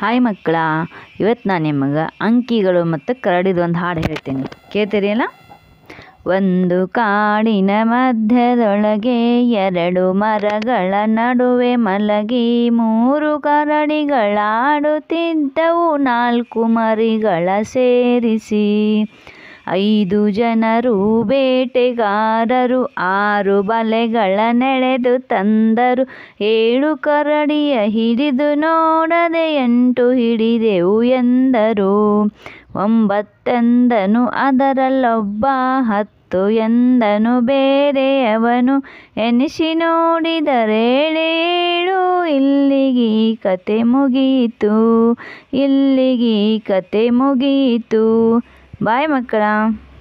hi ಮಕ್ಕಳ ಇವತ್ತು ನಾನು ನಿಮಗೆ ಅಂಕಿಗಳು ಮತ್ತು ಕರಡಿದ ಒಂದು ಹಾಡು ಹೇಳ್ತೀನಿ ಕೇಳ್ತೀರಿಯಲ್ಲ ಒಂದು ಕಾಡಿನ ಮಧ್ಯದೊಳಗೆ ಎರಡು ಮರಗಳ ನಡುವೆ ಮಲಗಿ ಮೂರು ಕರಡಿಗಳಾಡುತ್ತಿದ್ದವು ನಾಲ್ಕು ಮರಿಗಳ ಸೇರಿಸಿ ಐದು ಜನರು ಬೇಟೆಗಾರರು ಆರು ಬಲೆಗಳ ನೆಳೆದು ತಂದರು ಏಳು ಕರಡಿಯ ಹಿಡಿದು ನೋಡದೆ ಎಂಟು ಹಿಡಿದೆವು ಎಂದರು ಒಂಬತ್ತೆಂದನು ಅದರಲ್ಲೊಬ್ಬ ಹತ್ತು ಎಂದನು ಬೇರೆಯವನು ಎನಿಸಿ ನೋಡಿದರೇಳೇಳು ಇಲ್ಲಿಗೆ ಕತೆ ಮುಗಿಯಿತು ಇಲ್ಲಿಗೆ ಕತೆ ಮುಗಿಯಿತು ಬಾಯ್ ಮಕ್ಕಳ